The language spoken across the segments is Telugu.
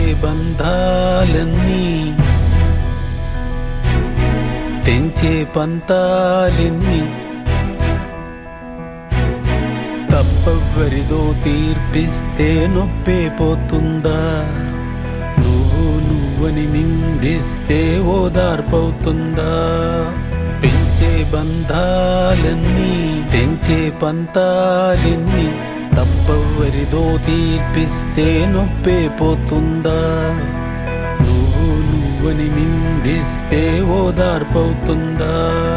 బంధాలన్నీ తెంచే పంతాలెన్ని తప్పవరిదో తీర్పిస్తే నొప్పే పోతుందా నువ్వు నువ్వని నిందిస్తే ఓదార్పవుతుందా పెంచే బంధాలన్నీ తెంచే పంతాలెన్ని తప్పవరిదో తీర్పిస్తే నొప్పే పోతుందా నువ్వు నువ్వని నిందిస్తే ఓదార్పవుతుందా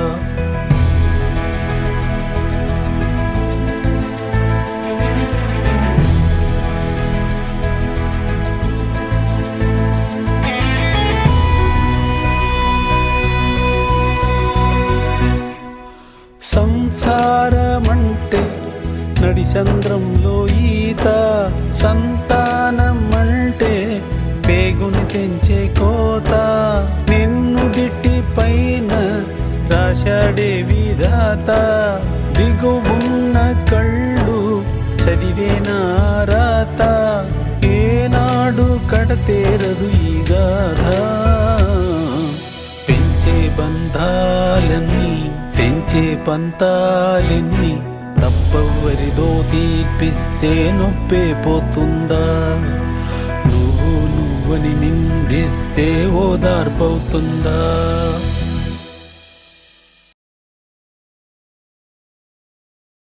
సంసారమంటే నడిచంద్రంలో ఈత సంతానం అంటే పేగుని తెంచే కోత నిన్ను దిట్టి పైన రాశాడే విధాత దిగువున్న కళ్ళు చదివేనా రాత ఏనాడు కడతేరదు ఈ గాథ పెంచే బంధాలన్నీ తెంచే పంతాలెన్ని తప్పవరిదో తీర్పిస్తే నొప్పే పోతుందా నువ్వు నువ్వని నిందిస్తే ఓదార్పవుతుందా